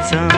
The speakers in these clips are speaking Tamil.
நேசம்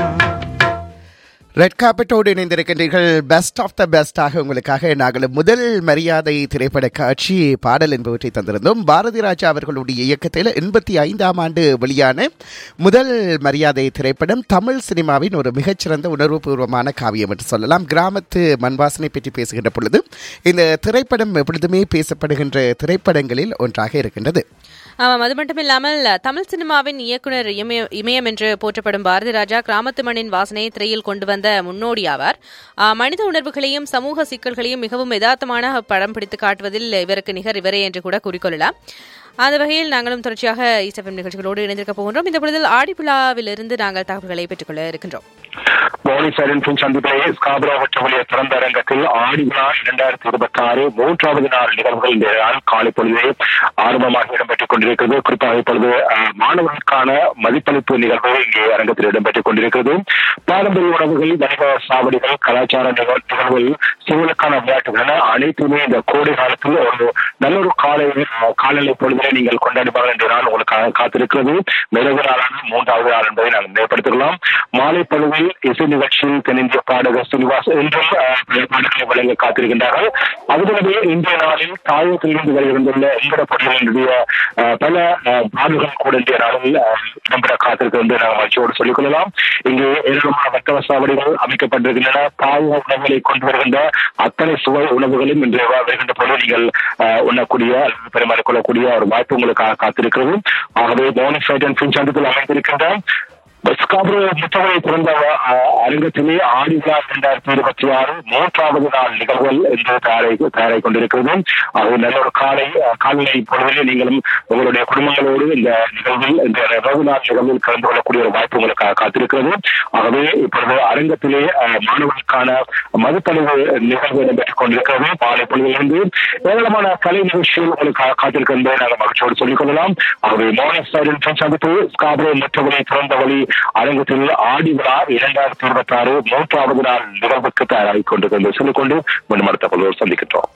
ரெட் கார்பெட்டோடு இணைந்திருக்கின்றீர்கள் பெஸ்ட் ஆஃப் த பெஸ்டாக உங்களுக்காக நாங்கள் முதல் மரியாதை திரைப்பட காட்சி பாடல் என்பவற்றை தந்திருந்தோம் பாரதி ராஜா அவர்களுடைய இயக்கத்தில் எண்பத்தி ஐந்தாம் ஆண்டு வெளியான முதல் மரியாதை திரைப்படம் தமிழ் சினிமாவின் ஒரு மிகச்சிறந்த உணர்வுபூர்வமான காவியம் என்று சொல்லலாம் கிராமத்து மண்வாசனை பற்றி பேசுகின்ற பொழுது இந்த திரைப்படம் எப்பொழுதுமே பேசப்படுகின்ற திரைப்படங்களில் ஒன்றாக இருக்கின்றது ஆமாம் அது மட்டும் இல்லாமல் தமிழ் சினிமாவின் இயக்குனர் இமய இமயம் என்று போற்றப்படும் பாரதி ராஜா கிராமத்து மண்ணின் வாசனையை திரையில் கொண்டு வந்த முன்னோடி ஆவார் ஆ, மனித உணர்வுகளையும் சமூக சிக்கல்களையும் மிகவும் யதார்த்தமான படம் பிடித்து காட்டுவதில் இவருக்கு நிகர் இவரே என்று கூட கூறிக்கொள்ளலாம் அந்த வகையில் நாங்களும் தொடர்ச்சியாக இசஃபம் நிகழ்ச்சிகளோடு இணைந்திருக்க போகின்றோம் இந்த பொழுதில் ஆடிப்புழாவிலிருந்து நாங்கள் தகவல்களை பெற்றுக்கொள்ள இருக்கின்றோம் மோனி சைலன்பின் சந்திப்பிலே ஸ்காபரோ வட்டவழிய திறந்த அரங்கத்தில் ஆடி விழா இரண்டாயிரத்தி இருபத்தி ஆறு மூன்றாவது நாள் நிகழ்வுகள் இந்த நாள் காலை பொழுதே ஆரம்பமாக இடம்பெற்றுக் கொண்டிருக்கிறது குறிப்பாக இப்பொழுது அஹ், மாணவர்களுக்கான மதிப்பளிப்பு நிகழ்வு இங்கே அரங்கத்தில் இடம்பெற்றுக் கொண்டிருக்கிறது பாரம்பரிய உணவுகள் வணிக சாவடிகள் கலாச்சார நிகழ்- நிகழ்வுகள் சிவனுக்கான விளையாட்டுகள் என அனைத்துமே இந்த கோடை காலத்தில் ஒரு நல்ல ஒரு காலை அஹ், காலநிலை பொழுதிலே நீங்கள் கொண்டாடுவார்கள் என்ற நாள் உங்களுக்காக காத்திருக்கிறது நிறைவு நாளான மூன்றாவது நாள் என்பதை நாங்கள் நினைப்படுத்திக்கலாம் மாலை பொழுதில் இசை நிகழ்ச்சியில் தென்னிந்திய பாடகர் சீனிவாஸ் என்றும் அஹ், பல பாடல்களை வழங்க காத்திருக்கின்றார்கள் அதுபோலவே இன்றைய நாளில் தாயத்திலிருந்து வருகின்றுள்ள எங்கட பொடிகளினுடைய அஹ், பல அஹ், பாடல்கள் கூட இன்றைய நாளில் அஹ், இடம்பெற காத்திருக்கு என்று நாங்கள் மகிழ்ச்சியோடு சொல்லிக் கொள்ளலாம் இங்கே ஏராளமான வர்த்தக சாவடிகள் அமைக்கப்பட்டிருக்கின்றன தாய உணவுகளை கொண்டு வருகின்ற அத்தனை சுவை உணவுகளும் இன்று வருகின்ற பொழுது நீங்கள் அஹ், உண்ணக்கூடிய அல்லது பரிமாறிக்கொள்ளக்கூடிய ஒரு வாய்ப்பு உங்களுக்காக காத்திருக்கிறது ஆகவே போனஸ் ஃபைட் அண்ட் ஃபின் சந்தத்தில் அமைந்திருக்கின்ற ஸ்காப்ரோ முத்தவரை பிறந்த அஹ், அரங்கத்திலே ஆடி விழா இரண்டாயிரத்தி இருபத்தி ஆறு மூன்றாவது நாள் நிகழ்வுகள் என்று தயாரை தயாராகி கொண்டிருக்கிறது அது நல்ல ஒரு காலை அஹ், காலநிலை பொழுதிலே நீங்களும் உங்களுடைய குடும்பங்களோடு இந்த நிகழ்வில் இந்த இரவு நாள் நிகழ்வில் கலந்து கொள்ளக்கூடிய ஒரு வாய்ப்பு உங்களுக்கு காத்திருக்கிறது ஆகவே இப்பொழுது அரங்கத்திலே அஹ், மாணவர்களுக்கான மதுத்தளிவு நிகழ்வு இடம்பெற்றுக் கொண்டிருக்கிறது மாலை பொழுதிலிருந்து ஏராளமான கலை நிகழ்ச்சிகள் உங்களுக்கு கா- காத்திருக்கிறது என்பதை நாங்கள் மகிழ்ச்சியோடு சொல்லிக் கொள்ளலாம் ஆகவே மார்னிங் சைடன் சந்திப்பு ஸ்காப்ரோ மற்றவரை திறந்த வழி அரங்கத்தில் ஆடி விழா இரண்டாயிரத்தி இருபத்தி ஆறு மூன்றாவது நாள் நிகழ்வுக்கு தயாராகிக் கொண்டிருக்கிறது சொல்லிக்கொண்டு மீண்டும் அடுத்த பொழுது சந்திக்கின்றோம்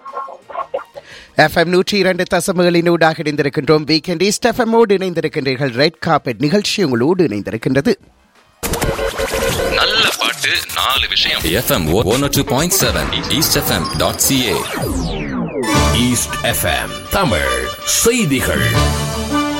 எஃப்எம் நூற்றி இரண்டு தசமங்களின் ஊடாக இணைந்திருக்கின்றோம் வீக்கெண்ட் ஈஸ்ட் எஃப்எம்மோடு இணைந்திருக்கின்றீர்கள் ரெட் கார்பெட் நிகழ்ச்சி உங்களோடு இணைந்திருக்கின்றது நல்ல பாட்டு நாலு விஷயம் FM one two point seven east FM dot CA east FM Tamil செய்திகள்